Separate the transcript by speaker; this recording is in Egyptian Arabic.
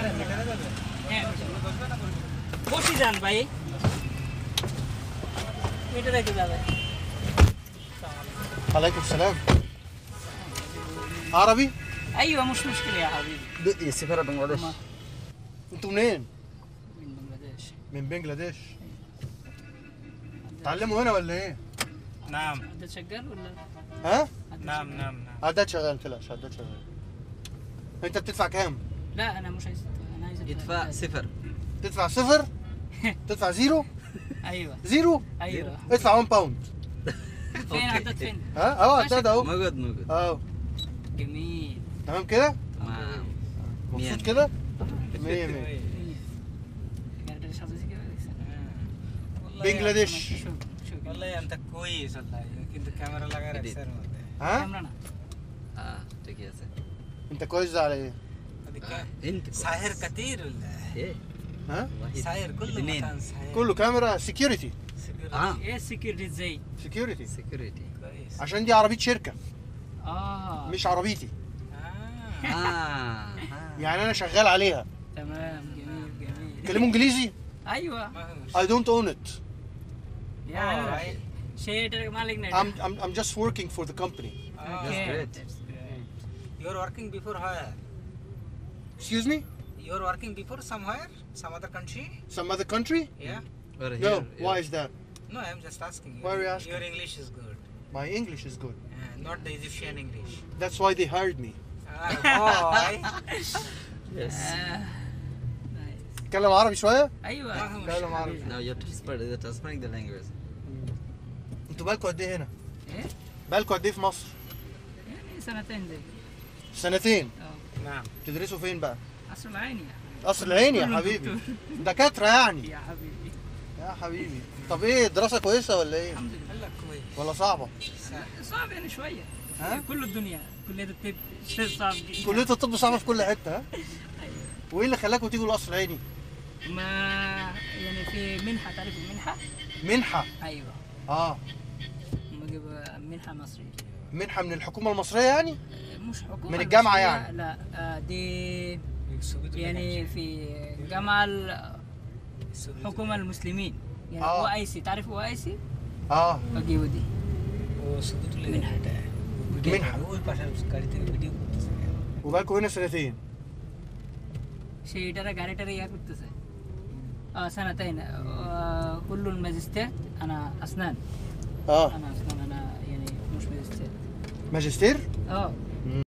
Speaker 1: হ্যাঁ বসি যান ভাই এটা রেখে যাবে
Speaker 2: عليكم السلام عربي
Speaker 1: ايوه مش مشكله يا حبيبي
Speaker 3: سفارة بنغلاديش
Speaker 1: ما.
Speaker 2: انتوا منين
Speaker 1: من بنغلاديش
Speaker 2: من بنجلاديش تعلموا هنا ولا ايه
Speaker 4: نعم
Speaker 1: انت شغال ولا
Speaker 2: ها
Speaker 4: نعم نعم نعم
Speaker 2: عداد شغال ما تقلقش عداد شغال انت بتدفع كام
Speaker 1: لا انا مش عايز انا عايز
Speaker 3: يدفع صفر
Speaker 2: تدفع صفر تدفع زيرو
Speaker 1: ايوه
Speaker 2: زيرو
Speaker 1: ايوه
Speaker 2: ادفع 1 باوند
Speaker 1: فين عدد فين
Speaker 2: ها اه عداد اهو
Speaker 3: موجود موجود
Speaker 2: اهو
Speaker 1: جميل
Speaker 2: تمام كده
Speaker 3: تمام
Speaker 2: مبسوط
Speaker 3: مية.
Speaker 2: كده 100 100
Speaker 1: بنغلاديش حضرتك
Speaker 4: والله
Speaker 2: بنجلاديش
Speaker 1: شو شو
Speaker 4: والله انت كويس والله কিন্তু ক্যামেরা লাগায়
Speaker 3: Edit.
Speaker 4: রাখছে এর মধ্যে
Speaker 2: ها
Speaker 1: ক্যামেরা
Speaker 3: اه ঠিকই আছে
Speaker 2: انت كويس على ايه
Speaker 4: ওদিকে
Speaker 3: انت
Speaker 4: সাহের কাতির ولا
Speaker 3: ايه
Speaker 2: ها
Speaker 3: واحد
Speaker 4: সাহের كل
Speaker 3: اثنين.
Speaker 4: مكان ساهر
Speaker 2: كله كاميرا سكيورتي
Speaker 3: اه
Speaker 1: ايه السكيورتي ازاي
Speaker 2: سكيورتي
Speaker 3: سكيورتي
Speaker 4: كويس
Speaker 2: عشان دي عربيه شركه
Speaker 1: اه
Speaker 2: مش عربيتي
Speaker 4: آه.
Speaker 3: اه
Speaker 2: يعني انا شغال عليها
Speaker 1: تمام جميل جميل
Speaker 2: تكلموا انجليزي
Speaker 1: ايوه
Speaker 4: ما هو مش-
Speaker 2: I don't own it
Speaker 1: يعني
Speaker 4: Alright.
Speaker 1: شيء مالك نادي
Speaker 2: I'm, I'm, I'm just working for the company
Speaker 4: Ah,
Speaker 3: That's
Speaker 1: Okay.
Speaker 3: great.
Speaker 4: You're working before where?
Speaker 2: excuse me
Speaker 4: You're working before somewhere? Some other country?
Speaker 2: some other country
Speaker 4: Yeah?
Speaker 3: We're
Speaker 2: no
Speaker 3: here,
Speaker 2: why is that
Speaker 4: No, I'm just asking you.
Speaker 2: Why are you asking?
Speaker 4: Your English is good.
Speaker 2: my English is good
Speaker 4: Uh, not the Egyptian English.
Speaker 2: that's why they hired me
Speaker 4: Ah, boy.
Speaker 3: Yes.
Speaker 1: آه. نايس.
Speaker 2: تكلم عربي شويه
Speaker 1: ايوه
Speaker 4: ما هو
Speaker 2: لا، لا، ما أعرف.
Speaker 1: حبيبي.
Speaker 3: Now you're transferring, you're transferring the language.
Speaker 2: انتوا بالكوا قد ايه هنا
Speaker 1: ايه
Speaker 2: بالكوا قد ايه في مصر
Speaker 1: يعني سنتين زي
Speaker 2: سنتين
Speaker 1: اه
Speaker 4: نعم.
Speaker 2: تدرسوا فين بقى
Speaker 1: اصل عيني
Speaker 2: قصر العين يا
Speaker 1: كله
Speaker 2: حبيبي
Speaker 1: دكتور.
Speaker 2: دكاتره يعني
Speaker 1: يا حبيبي
Speaker 2: يا حبيبي طب ايه الدراسه كويسه ولا ايه
Speaker 1: الحمد لله
Speaker 4: هلا كويس.
Speaker 2: ولا صعبه
Speaker 1: صعب يعني شويه
Speaker 2: ها؟
Speaker 1: كل الدنيا كلية الطب شيء صعب جدا
Speaker 2: كليه الطب صعبه في كل حته ها
Speaker 1: أيوة.
Speaker 2: وايه اللي خلاكم تيجوا القصر العيني
Speaker 1: ما يعني في منحة تعرف المنحة؟
Speaker 2: منحه
Speaker 1: ايوه
Speaker 2: اه
Speaker 1: هم جابوا منحة مصرية
Speaker 2: منحه من الحكومه المصريه يعني
Speaker 1: مش حكومة
Speaker 2: من الجامعة
Speaker 1: مصرية،
Speaker 2: يعني؟
Speaker 1: لا آه، دي
Speaker 4: السعودية
Speaker 1: يعني في جامعة
Speaker 4: السعودية.
Speaker 1: الحكومة المسلمين يعني
Speaker 2: آه.
Speaker 1: او اي سي تعرف او اي سي؟
Speaker 2: اه
Speaker 1: فجيبوا دي
Speaker 4: ও শুধু তুলে
Speaker 1: মিনহা।
Speaker 4: ভিডিও
Speaker 2: মিনহা।
Speaker 4: ওই পাশে গাড়ি থেকে ভিডিও করতেছে
Speaker 2: وبقالكم هنا سنتين
Speaker 1: সেইটারে গাড়িটারে ইয়া করতেছে اه سنتين آه، كل الماجستير انا اسنان
Speaker 2: اه
Speaker 1: انا اسنان انا يعني مش ماجستير
Speaker 2: ماجستير
Speaker 1: اه